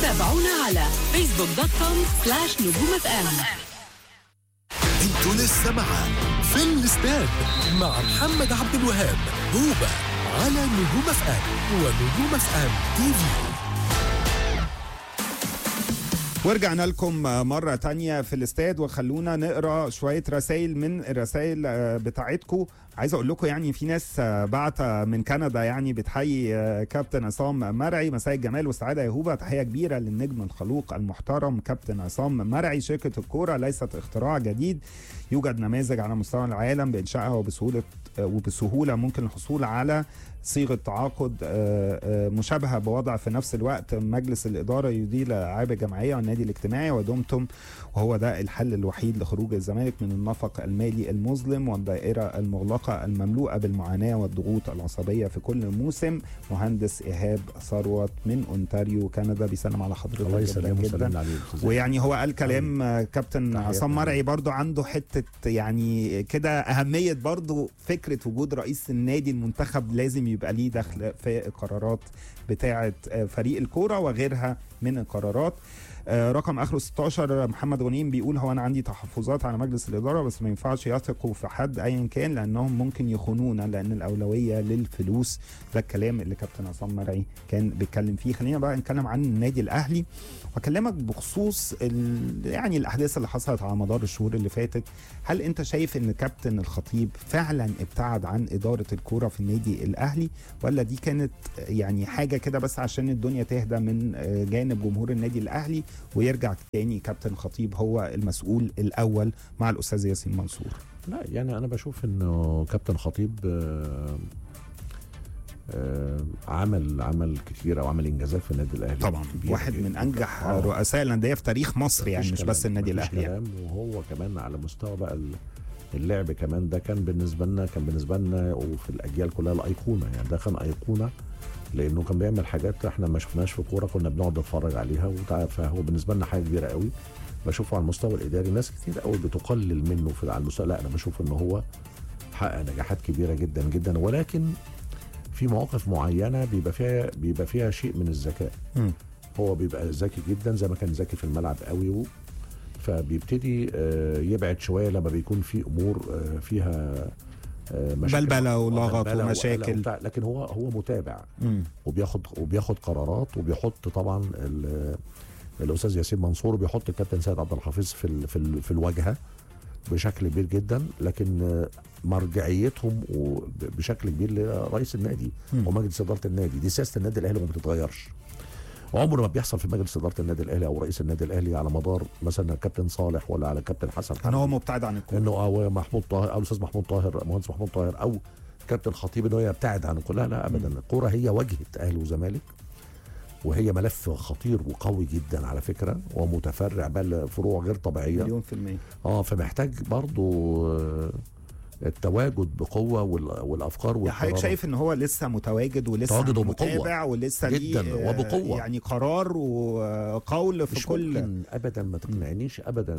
تابعونا على فيسبوك دوت كوم سلاش نجوم اف ام انتوا لسه مع في الاستاد مع محمد عبد الوهاب هوبا على نجوم اف ام ونجوم اف ام تي في ورجعنا لكم مرة تانية في الاستاد وخلونا نقرا شوية رسائل من الرسائل بتاعتكم عايز اقول لكم يعني في ناس بعت من كندا يعني بتحيي كابتن عصام مرعي مساء الجمال والسعادة يا هوبا تحية كبيرة للنجم الخلوق المحترم كابتن عصام مرعي شركة الكورة ليست اختراع جديد يوجد نماذج على مستوى العالم بإنشائها وبسهولة وبسهولة ممكن الحصول على صيغه تعاقد مشابهه بوضع في نفس الوقت مجلس الاداره يدير الالعاب الجماعيه والنادي الاجتماعي ودمتم وهو ده الحل الوحيد لخروج الزمالك من النفق المالي المظلم والدائره المغلقه المملوءه بالمعاناه والضغوط العصبيه في كل موسم مهندس ايهاب ثروت من اونتاريو كندا بيسلم على حضرتك الله يسلمه جدا ويسلم عليه ويعني هو قال كلام كابتن عصام مرعي برضو عنده حته يعني كده اهميه برضو فكره وجود رئيس النادي المنتخب لازم يبقى ليه دخل في القرارات بتاعه فريق الكوره وغيرها من القرارات رقم اخره 16 محمد غنيم بيقول هو انا عندي تحفظات على مجلس الاداره بس ما ينفعش يثقوا في حد ايا كان لانهم ممكن يخونونا لان الاولويه للفلوس ده الكلام اللي كابتن عصام مرعي كان بيتكلم فيه خلينا بقى نتكلم عن النادي الاهلي واكلمك بخصوص يعني الاحداث اللي حصلت على مدار الشهور اللي فاتت هل انت شايف ان كابتن الخطيب فعلا ابتعد عن اداره الكوره في النادي الاهلي ولا دي كانت يعني حاجه كده بس عشان الدنيا تهدى من جانب جمهور النادي الاهلي ويرجع تاني كابتن الخطيب هو المسؤول الاول مع الاستاذ ياسين منصور لا يعني انا بشوف انه كابتن خطيب آه آه عمل عمل كتير او عمل انجازات في النادي الاهلي طبعا واحد من انجح آه. رؤساء الانديه في تاريخ مصر يعني مش بس النادي الاهلي يعني. وهو كمان على مستوى بقى اللعب كمان ده كان بالنسبه لنا كان بالنسبه لنا وفي الاجيال كلها الايقونه يعني ده كان ايقونه لانه كان بيعمل حاجات احنا ما شفناش في كوره كنا بنقعد نتفرج عليها فهو بالنسبه لنا حاجه كبيره قوي بشوفه على المستوى الاداري ناس كتير قوي بتقلل منه في على المستوى لا انا بشوف ان هو حقق نجاحات كبيره جدا جدا ولكن في مواقف معينه بيبقى فيها بيبقى فيها شيء من الذكاء م. هو بيبقى ذكي جدا زي ما كان ذكي في الملعب قوي و فبيبتدي يبعد شويه لما بيكون في امور فيها بلبله ولغط ومشاكل لكن هو هو متابع م. وبياخد وبياخد قرارات وبيحط طبعا الاستاذ ياسين منصور بيحط الكابتن سيد عبد الحفيظ في ال في, ال في الواجهه بشكل كبير جدا لكن مرجعيتهم بشكل كبير لرئيس النادي م. ومجلس اداره النادي دي سياسه النادي الاهلي ما بتتغيرش عمر ما بيحصل في مجلس اداره النادي الاهلي او رئيس النادي الاهلي على مدار مثلا الكابتن صالح ولا على الكابتن حسن ان هو مبتعد عن الكوره انه او محمود طاهر او الاستاذ محمود طاهر مهندس محمود طاهر او كابتن خطيب انه يبتعد عن الكوره لا, لا ابدا الكوره هي واجهه اهلي وزمالك وهي ملف خطير وقوي جدا على فكره ومتفرع بل فروع غير طبيعيه مليون في المية اه فمحتاج برضو التواجد بقوه والافكار والقرارات حضرتك شايف ان هو لسه متواجد ولسه تواجد متابع ولسه جدا وبقوه يعني قرار وقول في مش كل ممكن ابدا ما تقنعنيش ابدا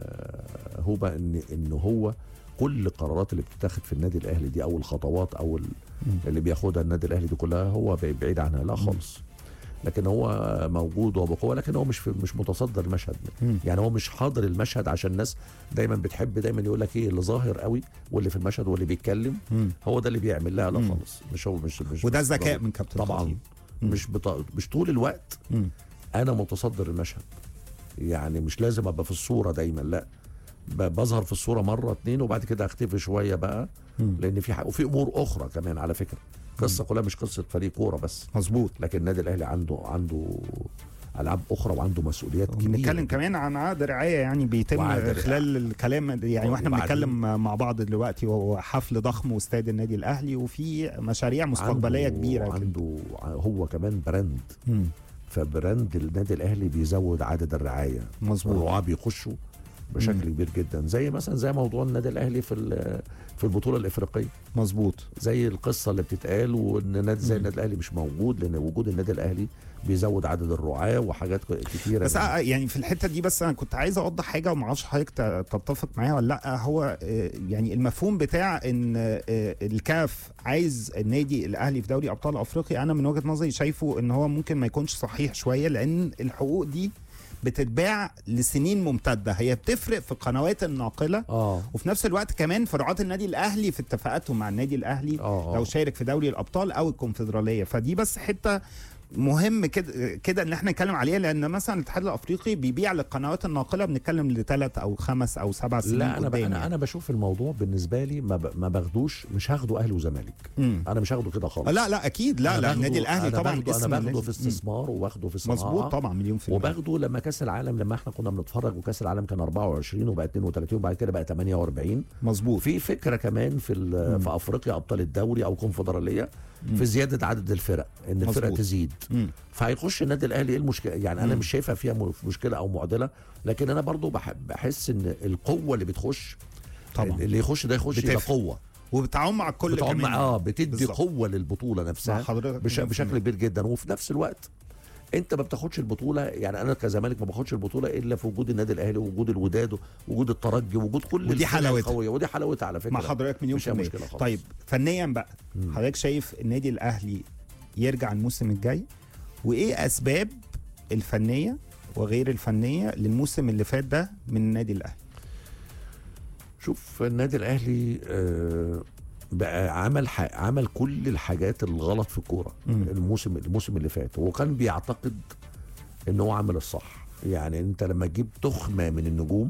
هو ان ان هو كل القرارات اللي بتتاخد في النادي الاهلي دي او الخطوات او اللي بياخدها النادي الاهلي دي كلها هو بعيد عنها لا خالص لكن هو موجود وبقوه لكن هو مش في مش متصدر المشهد م. يعني هو مش حاضر المشهد عشان الناس دايما بتحب دايما يقول لك ايه اللي ظاهر قوي واللي في المشهد واللي بيتكلم م. هو ده اللي بيعمل لا لا خالص مش هو مش مش وده ذكاء من كابتن طبعا خطيب. مش بط... مش طول الوقت م. انا متصدر المشهد يعني مش لازم ابقى في الصوره دايما لا بظهر في الصوره مره اتنين وبعد كده اختفي شويه بقى م. لان في حق وفي امور اخرى كمان على فكره قصه كلها مش قصه فريق كوره بس مظبوط لكن النادي الاهلي عنده عنده العاب اخرى وعنده مسؤوليات كبيره بنتكلم كمان عن عقد رعايه يعني بيتم خلال الكلام يعني واحنا بنتكلم مع بعض دلوقتي وهو حفل ضخم واستاد النادي الاهلي وفي مشاريع مستقبليه عنده كبيره عنده هو كمان براند م. فبراند النادي الاهلي بيزود عدد الرعايه مظبوط الرعاه بيخشوا بشكل مم. كبير جدا زي مثلا زي موضوع النادي الاهلي في ال- في البطوله الافريقيه مظبوط زي القصه اللي بتتقال وان نادي زي مم. النادي الاهلي مش موجود لان وجود النادي الاهلي بيزود عدد الرعاه وحاجات كتيره بس آه، يعني في الحته دي بس انا كنت عايز اوضح حاجه وما اعرفش حضرتك ت- تتفق معايا ولا لا هو آه، يعني المفهوم بتاع ان آه، الكاف عايز النادي الاهلي في دوري ابطال افريقيا انا من وجهه نظري شايفه ان هو ممكن ما يكونش صحيح شويه لان الحقوق دي بتتباع لسنين ممتده هي بتفرق في القنوات الناقله اه وفي نفس الوقت كمان في رعاة النادي الاهلي في اتفاقاتهم مع النادي الاهلي اه لو آه. شارك في دوري الابطال او الكونفدراليه فدي بس حته مهم كده كده ان احنا نتكلم عليها لان مثلا الاتحاد الافريقي بيبيع للقنوات الناقله بنتكلم لثلاث او خمس او سبع سنين لا انا ب- قدام انا يعني. انا بشوف الموضوع بالنسبه لي ما, ب... ما باخدوش مش هاخده اهلي وزمالك مم. انا مش هاخده كده خالص لا لا اكيد لا أنا لا باخده- النادي الاهلي أنا طبعا باخده اسم انا باخده لازم- في استثمار وباخده في مم. صناعه مظبوط طبعا مليون في المية وباخده لما كاس العالم لما احنا كنا بنتفرج وكاس العالم كان 24 وبقى 32 وبعد كده بقى 48 مظبوط وفي فكره كمان في ال- في افريقيا ابطال الدوري او كونفدراليه في زياده عدد الفرق ان الفرق مظبوط. تزيد مم. فهيخش النادي الاهلي ايه المشكله يعني انا مم. مش شايفها فيها م- مشكله او معضله لكن انا برضو بح- بحس ان القوه اللي بتخش طبعا اللي يخش ده يخش يبقى بتفرق. قوه وبتعاون مع الكل بتعم كمان اه بتدي بالظبط. قوه للبطوله مع نفسها حضرتك بش... مليون في بشكل المية. كبير جدا وفي نفس الوقت انت ما بتاخدش البطوله يعني انا كزمالك ما باخدش البطوله الا في وجود النادي الاهلي ووجود الوداد ووجود الترجي ووجود كل ودي الفرق حلاوتها. القويه ودي حلاوتها على فكره مع حضرتك مليون مش في المية مشكله خالص طيب فنيا بقى مم. حضرتك شايف النادي الاهلي يرجع الموسم الجاي وايه اسباب الفنيه وغير الفنيه للموسم اللي فات ده من النادي الاهلي شوف النادي الاهلي آه بقى عمل ح... عمل كل الحاجات الغلط في الكوره مم. الموسم الموسم اللي فات وكان بيعتقد ان هو عامل الصح يعني انت لما تجيب تخمه من النجوم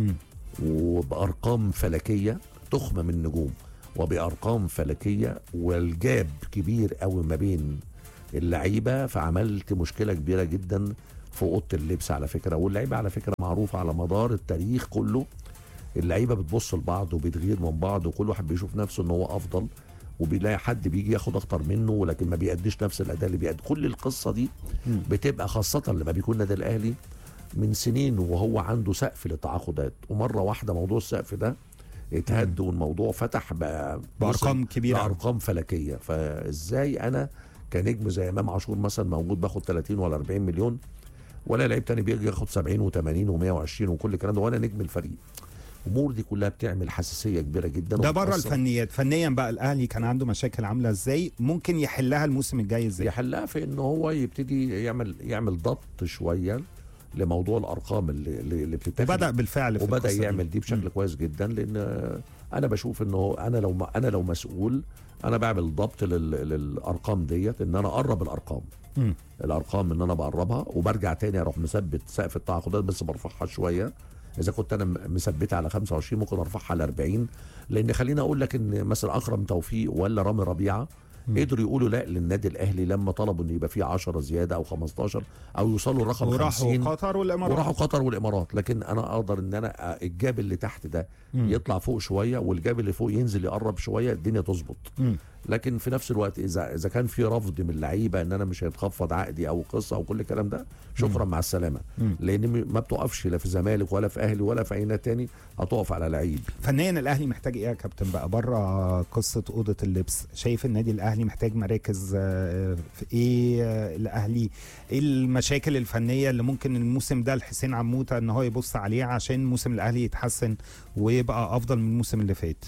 وبارقام فلكيه تخمه من النجوم وبارقام فلكيه والجاب كبير قوي ما بين اللعيبه فعملت مشكله كبيره جدا في اوضه اللبس على فكره واللعيبه على فكره معروفه على مدار التاريخ كله اللعيبه بتبص لبعض وبتغير من بعض وكل واحد بيشوف نفسه ان هو افضل وبيلاقي حد بيجي ياخد اكتر منه ولكن ما بيأديش نفس الاداء اللي بيأدي كل القصه دي مم. بتبقى خاصه لما بيكون النادي الاهلي من سنين وهو عنده سقف للتعاقدات ومره واحده موضوع السقف ده اتهد والموضوع فتح بقى بارقام كبيره أوي. بارقام فلكيه فازاي انا كنجم زي امام عاشور مثلا موجود باخد 30 ولا 40 مليون ولا لعيب تاني بيجي ياخد 70 و80 و120 وكل الكلام ده وانا نجم الفريق الامور دي كلها بتعمل حساسيه كبيره جدا ده بره وبتأثر. الفنيات فنيا بقى الاهلي كان عنده مشاكل عامله ازاي ممكن يحلها الموسم الجاي ازاي يحلها في ان هو يبتدي يعمل يعمل ضبط شويه لموضوع الارقام اللي اللي اللي بتتاخد وبدا بالفعل في وبدا القصة دي. يعمل دي بشكل مم. كويس جدا لان انا بشوف انه انا لو ما انا لو مسؤول انا بعمل ضبط لل... للارقام ديت ان انا اقرب الارقام مم. الارقام ان انا بقربها وبرجع تاني اروح مثبت سقف التعاقدات بس برفعها شويه اذا كنت انا م- مثبتها على 25 ممكن ارفعها على 40 لان خليني اقول لك ان مثلا اكرم توفيق ولا رامي ربيعه قدروا يقولوا لا للنادي الاهلي لما طلبوا ان يبقى فيه 10 زياده او 15 او يوصلوا لرقم وراحوا 50 قطر والامارات وراحوا قطر والامارات لكن انا اقدر ان انا الجاب اللي تحت ده مم. يطلع فوق شويه والجاب اللي فوق ينزل يقرب شويه الدنيا تظبط مم. لكن في نفس الوقت اذا اذا كان في رفض من اللعيبه ان انا مش هيتخفض عقدي او قصه او كل الكلام ده شكرا مع السلامه مم. لان م- ما بتقفش لا في زمالك ولا في اهلي ولا في اي نادي تاني هتقف على لعيب فنيا الاهلي محتاج ايه يا كابتن بقى بره قصه اوضه اللبس شايف النادي الاهلي محتاج مراكز آه، في ايه آه، الاهلي ايه المشاكل الفنيه اللي ممكن الموسم ده لحسين عموته ان هو يبص عليه عشان موسم الاهلي يتحسن ويبقى افضل من الموسم اللي فات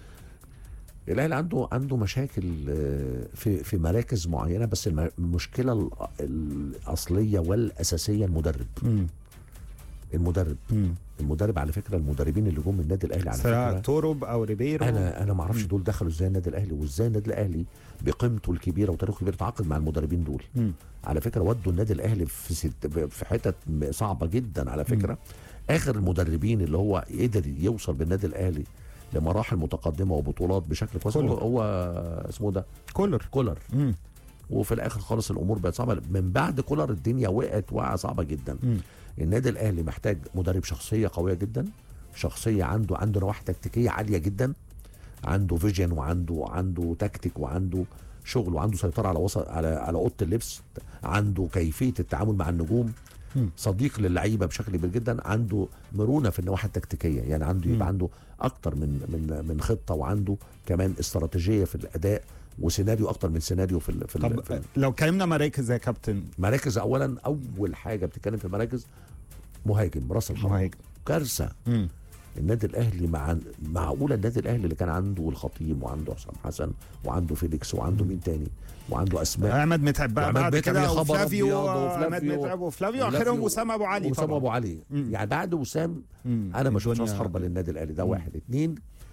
الاهلي عنده عنده مشاكل آه، في في مراكز معينه بس الم- المشكله ال- الاصليه والاساسيه المدرب مم. المدرب مم. المدرب على فكره المدربين اللي جم من النادي الاهلي على سواء فكره توروب او ريبيرو انا انا ما اعرفش مم. دول دخلوا ازاي النادي الاهلي وازاي النادي الاهلي بقيمته الكبيره وتاريخه الكبير تعاقد مع المدربين دول مم. على فكره ودوا النادي الاهلي في ست في حتت صعبه جدا على فكره اخر المدربين اللي هو قدر يوصل بالنادي الاهلي لمراحل متقدمه وبطولات بشكل كويس هو, كولر. هو اسمه ده كولر كولر مم. وفي الاخر خالص الامور بقت صعبه من بعد كولر الدنيا وقعت وقعه صعبه جدا مم. النادي الاهلي محتاج مدرب شخصيه قويه جدا شخصيه عنده عنده نواحي تكتيكيه عاليه جدا عنده فيجن وعنده عنده تكتيك وعنده شغل وعنده سيطره على وسط على على اوضه اللبس عنده كيفيه التعامل مع النجوم مم. صديق للعيبه بشكل كبير جدا عنده مرونه في النواحي التكتيكيه يعني عنده مم. يبقى عنده اكتر من من من خطه وعنده كمان استراتيجيه في الاداء وسيناريو اكتر من سيناريو في ال- في, ال- طب في لو اتكلمنا مراكز يا كابتن المراكز اولا اول حاجه بتتكلم في المراكز مهاجم راس الحرب مهاجم كارثه مم. النادي الاهلي مع معقوله النادي الاهلي اللي كان عنده الخطيب وعنده حسام حسن وعنده فيليكس وعنده مين تاني وعنده اسماء عماد متعب بقى وعماد بعد متعب كده يا خبر وفلافيو أبيض، عماد وفلافيو. متعب وفلافيو وفلافيو. اخرهم وسام ابو علي وسام طبعا ابو علي مم. يعني بعد وسام مم. انا ما شفتش راس الدنيا- حربه للنادي الاهلي ده مم. واحد اتنين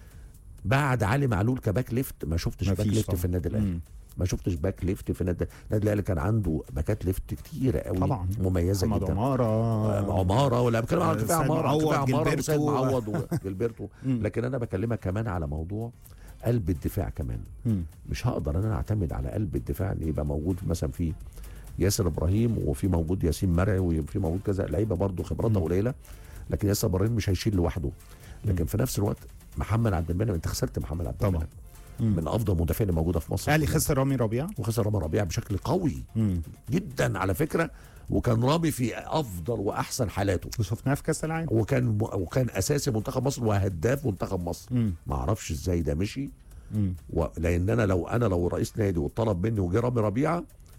بعد علي معلول كباك ليفت ما شفتش باك مفيش ليفت طبعا. في النادي الاهلي مم. ما شفتش باك ليفت في النادي النادي الاهلي كان عنده باكات ليفت كتيره قوي طبعا مميزه محمد جدا عمارة آه، عماره ولا بتكلم على آه، دفاع سيد عماره معوض، دفاع عماره وسيد جilberto. معوض وجilberto مم. لكن انا بكلمك كمان على موضوع قلب الدفاع كمان مم. مش هقدر انا اعتمد على قلب الدفاع ان يبقى موجود مثلا في ياسر ابراهيم وفي موجود ياسين مرعي وفي موجود كذا لعيبه برضه خبراتها مم. قليله لكن ياسر ابراهيم مش هيشيل لوحده لكن مم. في نفس الوقت محمد عبد المنعم انت خسرت محمد عبد طبعا. المنعم مم. من افضل المدافعين اللي موجوده في مصر الاهلي خسر رامي ربيعه وخسر رامي ربيعه بشكل قوي مم. جدا على فكره وكان رامي في افضل واحسن حالاته وشفناه في كاس العالم وكان وكان اساسي منتخب مصر وهداف منتخب مصر مم. ما اعرفش ازاي ده مشي مم. و... لان انا لو انا لو رئيس نادي وطلب مني وجه رامي ربيعه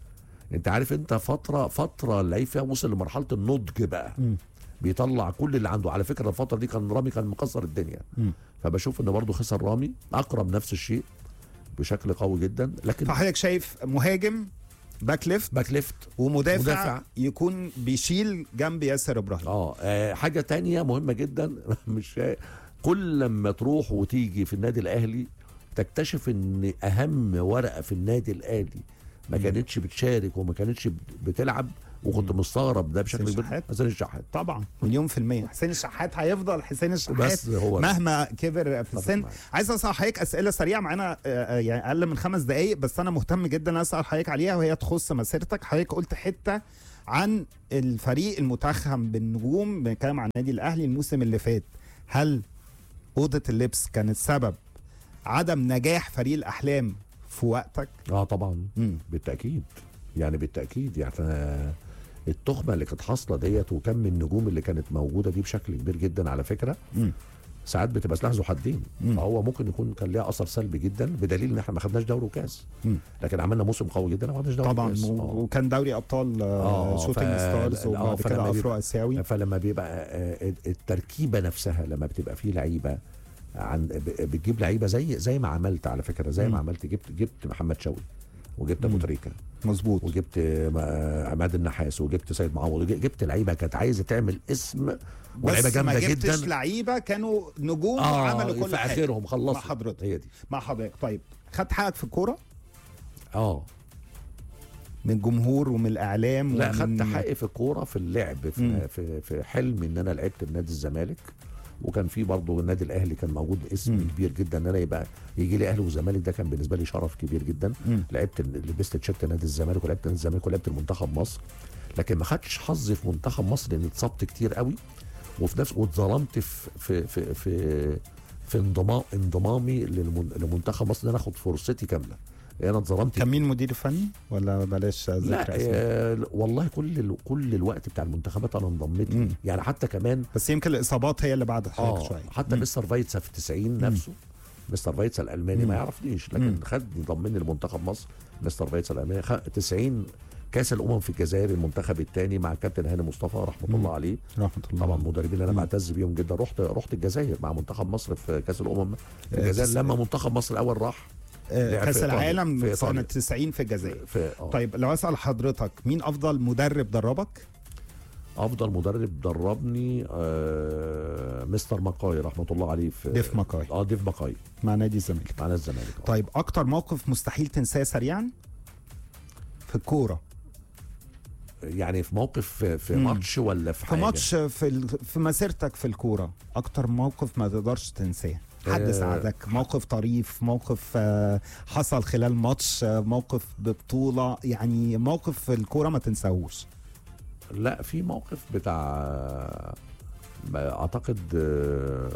انت عارف انت فتره فتره اللعيب فيها وصل لمرحله النضج بقى مم. بيطلع كل اللي عنده على فكره الفتره دي كان رامي كان مكسر الدنيا مم. فبشوف ان برضه خسر رامي اقرب نفس الشيء بشكل قوي جدا لكن فحضرتك شايف مهاجم باك ليفت باك ليفت ومدافع مدافع. يكون بيشيل جنب ياسر ابراهيم اه آه، حاجه تانية مهمه جدا مش شا- كل لما تروح وتيجي في النادي الاهلي تكتشف ان اهم ورقه في النادي الاهلي ما كانتش بتشارك وما كانتش بت- بتلعب وكنت مستغرب ده بشكل حسين كبير الشحات. حسين الشحات طبعا مليون في المية حسين الشحات هيفضل حسين الشحات بس هو ده. مهما كبر في اتفق السن معاك. عايز اسال حضرتك اسئله سريعه معانا آه، آه، يعني اقل من خمس دقائق بس انا مهتم جدا اسال حضرتك عليها وهي تخص مسيرتك حضرتك قلت حته عن الفريق المتخم بالنجوم بنتكلم عن النادي الاهلي الموسم اللي فات هل اوضه اللبس كانت سبب عدم نجاح فريق الاحلام في وقتك اه طبعا مم. بالتاكيد يعني بالتاكيد يعني آه، التخمه اللي كانت حاصله ديت وكم النجوم اللي كانت موجوده دي بشكل كبير جدا على فكره مم. ساعات بتبقى سلاح ذو حدين مم. فهو ممكن يكون كان ليها اثر سلبي جدا بدليل ان احنا ما خدناش دوري وكاس مم. لكن عملنا موسم قوي جدا وما خدناش دوري طبعا وكاس و- آه. وكان دوري ابطال آه آه، شوتنج ف- ستارز آه، وبعد فلما كده بيبقى- افرو اسيوي فلما بيبقى آه، التركيبه نفسها لما بتبقى فيه لعيبه عن ب- بتجيب لعيبه زي زي ما عملت على فكره زي مم. ما عملت جبت جبت محمد شوقي وجبت ابو مم. تريكه مظبوط وجبت آه، عماد النحاس وجبت سيد معوض وج- جبت لعيبه كانت عايزه تعمل اسم ولعيبه بس ما جامده جبتش جدا لعيبه كانوا نجوم وعملوا كل في حاجه اخرهم خلصوا مع حضرتك. هي دي مع حضرتك طيب خدت حقك في الكوره اه من الجمهور ومن الاعلام لا ومن خدت حقي في الكوره في اللعب مم. في في, في حلمي ان انا لعبت في نادي الزمالك وكان في برضه النادي الاهلي كان موجود اسم مم. كبير جدا ان انا يبقى يجي لي اهلي وزمالك ده كان بالنسبه لي شرف كبير جدا مم. لعبت لبست تيشيرت نادي الزمالك ولعبت نادي الزمالك ولعبت المنتخب مصر لكن ما خدتش حظي في منتخب مصر لان اتصبت كتير قوي وفي نفس واتظلمت في في في في, في انضمام انضمامي للمن- لمنتخب مصر ان انا اخد فرصتي كامله يعني انا اتظلمت كان مين مدير فني ولا بلاش ذكر لا اسماء آه والله كل ال- كل الوقت بتاع المنتخبات انا انضميت مم. ليه. يعني حتى كمان بس يمكن الاصابات هي اللي بعد حضرتك اه شويه حتى مم. مستر فايتسا في 90 نفسه مستر فايتسا الالماني مم. ما يعرفنيش لكن مم. خدني ضمني لمنتخب مصر مستر فايتسا الالماني خ- 90 كاس الامم في الجزائر المنتخب الثاني مع كابتن هاني مصطفى رحمه مم. الله عليه رحمه الله طبعا مدربين اللي انا مم. بعتز بيهم جدا رحت رحت الجزائر مع منتخب مصر في كاس الامم في آه، الجزائر تس- لما منتخب مصر الاول راح آه، لعب كاس في إيطاليا. العالم في سنه إيطاليا. 90 في الجزائر في آه. طيب لو اسال حضرتك مين افضل مدرب دربك افضل مدرب دربني آه مستر مكاي رحمه الله عليه في ديف ماكاي اه ديف مكاي مع نادي الزمالك معنا الزمالك آه. طيب اكتر موقف مستحيل تنساه سريعا في الكوره يعني في موقف في, في مم. ماتش ولا في في حاجه ماتش في ال... في مسيرتك في الكوره اكتر موقف ما تقدرش تنساه حد آه، ساعدك موقف طريف موقف آه، حصل خلال ماتش آه، موقف ببطوله يعني موقف في الكوره ما تنساهوش لا في موقف بتاع ما اعتقد آه،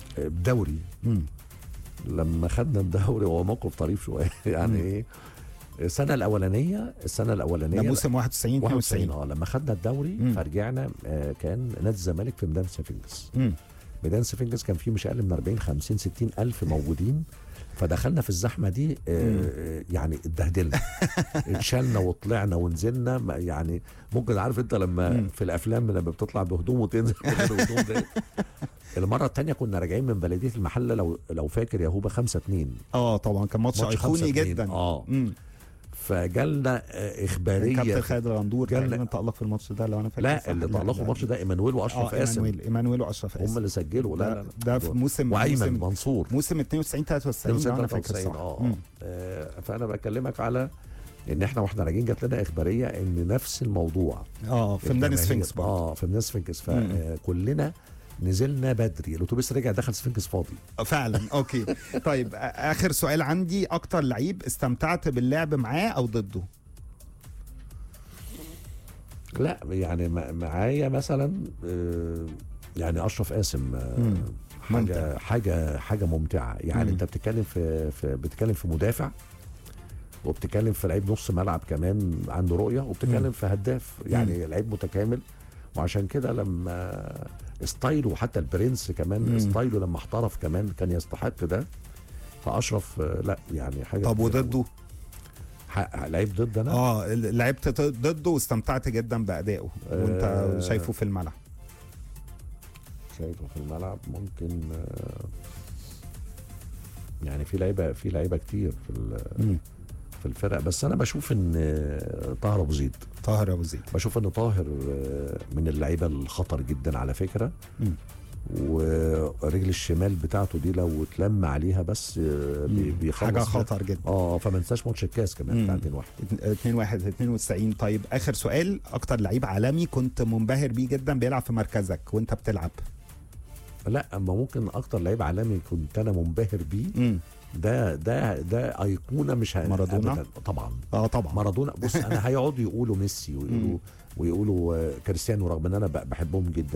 الدوري مم. لما خدنا الدوري هو موقف طريف شويه يعني مم. ايه السنه الاولانيه السنه الاولانيه ده موسم 91 91 92 اه لما خدنا الدوري مم. فرجعنا آه كان نادي الزمالك في ميدان سفنكس مم. ميدان سفنكس كان فيه مش اقل من 40 50 60 الف موجودين فدخلنا في الزحمه دي آه يعني اتبهدلنا اتشالنا وطلعنا ونزلنا ما- يعني ممكن عارف انت لما مم. في الافلام لما بتطلع بهدوم وتنزل بهدوم ده المره الثانيه كنا راجعين من بلديه المحله لو لو فاكر يا هوبا 5 2 اه طبعا كان ماتش ماتش ايقوني 5-2. جدا اه مم. فجالنا آه، كان اخباريه كابتن خالد الغندور جالنا- تقريبا تألق في الماتش ده لو انا فاكر لا صح. اللي تألقوا الماتش ده ايمانويل واشرف اه قاسم ايمانويل ايمانويل واشرف هم قاسم اللي سجلوا لا لا ده, لا ده في موسم وايمن موسم, منصور موسم 92 93 لو انا فاكر 93 صح اه مم. آه، فانا بكلمك على ان احنا واحنا راجعين جات لنا اخباريه ان نفس الموضوع اه في ميدان الجماهير- سفنكس برضه اه في ميدان سفنكس مم. فكلنا نزلنا بدري الاتوبيس رجع دخل سفنكس فاضي فعلا اوكي طيب آ- اخر سؤال عندي اكتر لعيب استمتعت باللعب معاه او ضده لا يعني مع- معايا مثلا آه، يعني اشرف قاسم آه، مم. حاجه ممتع. حاجه حاجه ممتعه يعني مم. انت بتتكلم في, في بتتكلم في مدافع وبتتكلم في لعيب نص ملعب كمان عنده رؤيه وبتتكلم مم. في هداف يعني لعيب متكامل وعشان كده لما ستايله حتى البرنس كمان مم. ستايله لما احترف كمان كان يستحق ده فاشرف آه، لا يعني حاجه طب كبيرة وضده ح- لعيب ضدنا اه لعبت ضده واستمتعت جدا بادائه وانت آه. شايفه في الملعب شايفه في الملعب ممكن آه، يعني في لعيبه في لعيبه كتير في ال- مم. في الفرق بس انا بشوف ان آه، طاهر ابو زيد طاهر ابو زيد بشوف ان طاهر آه، من اللعيبه الخطر جدا على فكره مم. ورجل الشمال بتاعته دي لو اتلم عليها بس آه، بي- مم. بيخلص حاجه ده. خطر جدا اه فما ننساش ماتش الكاس كمان بتاع مم. 2 1 2 1 92 طيب اخر سؤال اكتر لعيب عالمي كنت منبهر بيه جدا بيلعب في مركزك وانت بتلعب لا اما ممكن اكتر لعيب عالمي كنت انا منبهر بيه مم. ده ده ده ايقونه مش ه- مارادونا؟ أبداً. طبعا اه طبعا مارادونا بص انا هيقعدوا يقولوا ميسي ويقولوا ويقولوا آه، كريستيانو رغم ان انا ب- بحبهم جدا